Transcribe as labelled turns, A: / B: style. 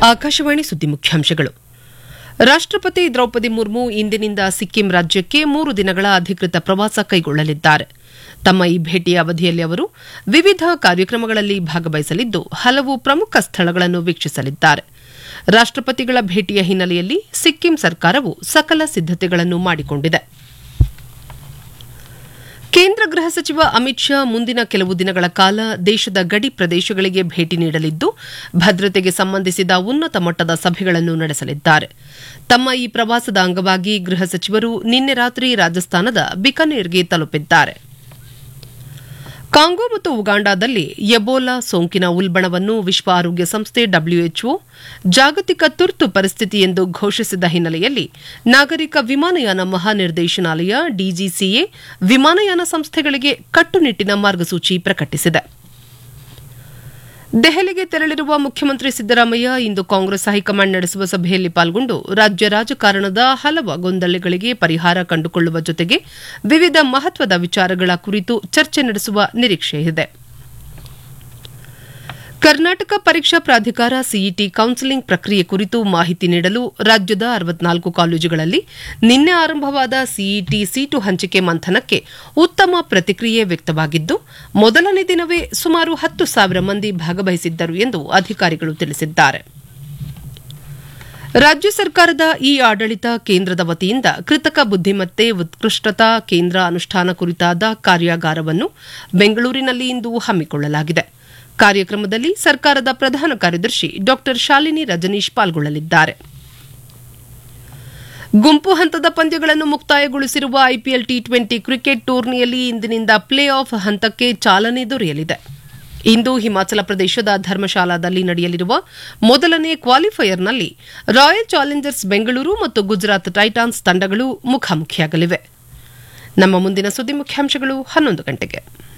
A: ಆಕಾಶವಾಣಿ ಸುದ್ದಿ ಮುಖ್ಯಾಂಶಗಳು ರಾಷ್ಟ್ರಪತಿ ದ್ರೌಪದಿ ಮುರ್ಮು ಇಂದಿನಿಂದ ಸಿಕ್ಕಿಂ ರಾಜ್ಯಕ್ಕೆ ಮೂರು ದಿನಗಳ ಅಧಿಕೃತ ಪ್ರವಾಸ ಕೈಗೊಳ್ಳಲಿದ್ದಾರೆ ತಮ್ಮ ಈ ಭೇಟಿಯ ಅವಧಿಯಲ್ಲಿ ಅವರು ವಿವಿಧ ಕಾರ್ಯಕ್ರಮಗಳಲ್ಲಿ ಭಾಗವಹಿಸಲಿದ್ದು ಹಲವು ಪ್ರಮುಖ ಸ್ಥಳಗಳನ್ನು ವೀಕ್ಷಿಸಲಿದ್ದಾರೆ ರಾಷ್ಟ್ರಪತಿಗಳ ಭೇಟಿಯ ಹಿನ್ನೆಲೆಯಲ್ಲಿ ಸಿಕ್ಕಿಂ ಸರ್ಕಾರವು ಸಕಲ ಸಿದ್ದತೆಗಳನ್ನು ಮಾಡಿಕೊಂಡಿದೆ ಕೇಂದ್ರ ಗೃಹ ಸಚಿವ ಅಮಿತ್ ಶಾ ಮುಂದಿನ ಕೆಲವು ದಿನಗಳ ಕಾಲ ದೇಶದ ಗಡಿ ಪ್ರದೇಶಗಳಿಗೆ ಭೇಟಿ ನೀಡಲಿದ್ದು ಭದ್ರತೆಗೆ ಸಂಬಂಧಿಸಿದ ಉನ್ನತ ಮಟ್ಟದ ಸಭೆಗಳನ್ನು ನಡೆಸಲಿದ್ದಾರೆ ತಮ್ಮ ಈ ಪ್ರವಾಸದ ಅಂಗವಾಗಿ ಗೃಹ ಸಚಿವರು ನಿನ್ನೆ ರಾತ್ರಿ ರಾಜಸ್ಥಾನದ ಬಿಕನೇರ್ಗೆ ತಲುಪಿದ್ದಾರೆ ಕಾಂಗೋ ಮತ್ತು ಉಗಾಂಡಾದಲ್ಲಿ ಎಬೋಲಾ ಸೋಂಕಿನ ಉಲ್ಬಣವನ್ನು ವಿಶ್ವ ಆರೋಗ್ಯ ಸಂಸ್ಥೆ ಡಬ್ಲ್ಯೂಎಚ್ಒ ಜಾಗತಿಕ ತುರ್ತು ಪರಿಸ್ಥಿತಿ ಎಂದು ಘೋಷಿಸಿದ ಹಿನ್ನೆಲೆಯಲ್ಲಿ ನಾಗರಿಕ ವಿಮಾನಯಾನ ಮಹಾನಿರ್ದೇಶನಾಲಯ ಡಿಜಿಸಿಎ ವಿಮಾನಯಾನ ಸಂಸ್ಥೆಗಳಿಗೆ ಕಟ್ಟುನಿಟ್ಟಿನ ಮಾರ್ಗಸೂಚಿ ಪ್ರಕಟಿಸಿದೆ ದೆಹಲಿಗೆ ತೆರಳಿರುವ ಮುಖ್ಯಮಂತ್ರಿ ಸಿದ್ದರಾಮಯ್ಯ ಇಂದು ಕಾಂಗ್ರೆಸ್ ಹೈಕಮಾಂಡ್ ನಡೆಸುವ ಸಭೆಯಲ್ಲಿ ಪಾಲ್ಗೊಂಡು ರಾಜ್ಯ ರಾಜಕಾರಣದ ಹಲವು ಗೊಂದಲಗಳಿಗೆ ಪರಿಹಾರ ಕಂಡುಕೊಳ್ಳುವ ಜೊತೆಗೆ ವಿವಿಧ ಮಹತ್ವದ ವಿಚಾರಗಳ ಕುರಿತು ಚರ್ಚೆ ನಡೆಸುವ ನಿರೀಕ್ಷೆಯಿದೆ ಕರ್ನಾಟಕ ಪರೀಕ್ಷಾ ಪ್ರಾಧಿಕಾರ ಸಿಇಟಿ ಕೌನ್ಸೆಲಿಂಗ್ ಪ್ರಕ್ರಿಯೆ ಕುರಿತು ಮಾಹಿತಿ ನೀಡಲು ರಾಜ್ಯದ ಅರವತ್ನಾಲ್ಕು ಕಾಲೇಜುಗಳಲ್ಲಿ ನಿನ್ನೆ ಆರಂಭವಾದ ಸಿಇಟಿ ಸೀಟು ಹಂಚಿಕೆ ಮಂಥನಕ್ಕೆ ಉತ್ತಮ ಪ್ರತಿಕ್ರಿಯೆ ವ್ಯಕ್ತವಾಗಿದ್ದು ಮೊದಲನೇ ದಿನವೇ ಸುಮಾರು ಹತ್ತು ಸಾವಿರ ಮಂದಿ ಭಾಗವಹಿಸಿದ್ದರು ಎಂದು ಅಧಿಕಾರಿಗಳು ತಿಳಿಸಿದ್ದಾರೆ ರಾಜ್ಯ ಸರ್ಕಾರದ ಈ ಆಡಳಿತ ಕೇಂದ್ರದ ವತಿಯಿಂದ ಕೃತಕ ಬುದ್ದಿಮತ್ತೆ ಉತ್ಕೃಷ್ಟತಾ ಕೇಂದ್ರ ಅನುಷ್ಠಾನ ಕುರಿತಾದ ಕಾರ್ಯಾಗಾರವನ್ನು ಬೆಂಗಳೂರಿನಲ್ಲಿ ಇಂದು ಹಮ್ಮಿಕೊಳ್ಳಲಾಗಿದೆ ಕಾರ್ಯಕ್ರಮದಲ್ಲಿ ಸರ್ಕಾರದ ಪ್ರಧಾನ ಕಾರ್ಯದರ್ಶಿ ಡಾ ಶಾಲಿನಿ ರಜನೀಶ್ ಪಾಲ್ಗೊಳ್ಳಲಿದ್ದಾರೆ ಗುಂಪು ಹಂತದ ಪಂದ್ಯಗಳನ್ನು ಮುಕ್ತಾಯಗೊಳಿಸಿರುವ ಐಪಿಎಲ್ ಟಿ ಟ್ವೆಂಟಿ ಕ್ರಿಕೆಟ್ ಟೂರ್ನಿಯಲ್ಲಿ ಇಂದಿನಿಂದ ಪ್ಲೇ ಆಫ್ ಹಂತಕ್ಕೆ ಚಾಲನೆ ದೊರೆಯಲಿದೆ ಇಂದು ಹಿಮಾಚಲ ಪ್ರದೇಶದ ಧರ್ಮಶಾಲಾದಲ್ಲಿ ನಡೆಯಲಿರುವ ಮೊದಲನೇ ಕ್ವಾಲಿಫೈಯರ್ನಲ್ಲಿ ರಾಯಲ್ ಚಾಲೆಂಜರ್ಸ್ ಬೆಂಗಳೂರು ಮತ್ತು ಗುಜರಾತ್ ಟೈಟಾನ್ಸ್ ತಂಡಗಳು ಮುಖಾಮುಖಿಯಾಗಲಿವೆ ನಮ್ಮ ಮುಂದಿನ ಸುದ್ದಿ ಮುಖ್ಯಾಂಶಗಳು ಹನ್ನೊಂದು ಗಂಟೆಗೆ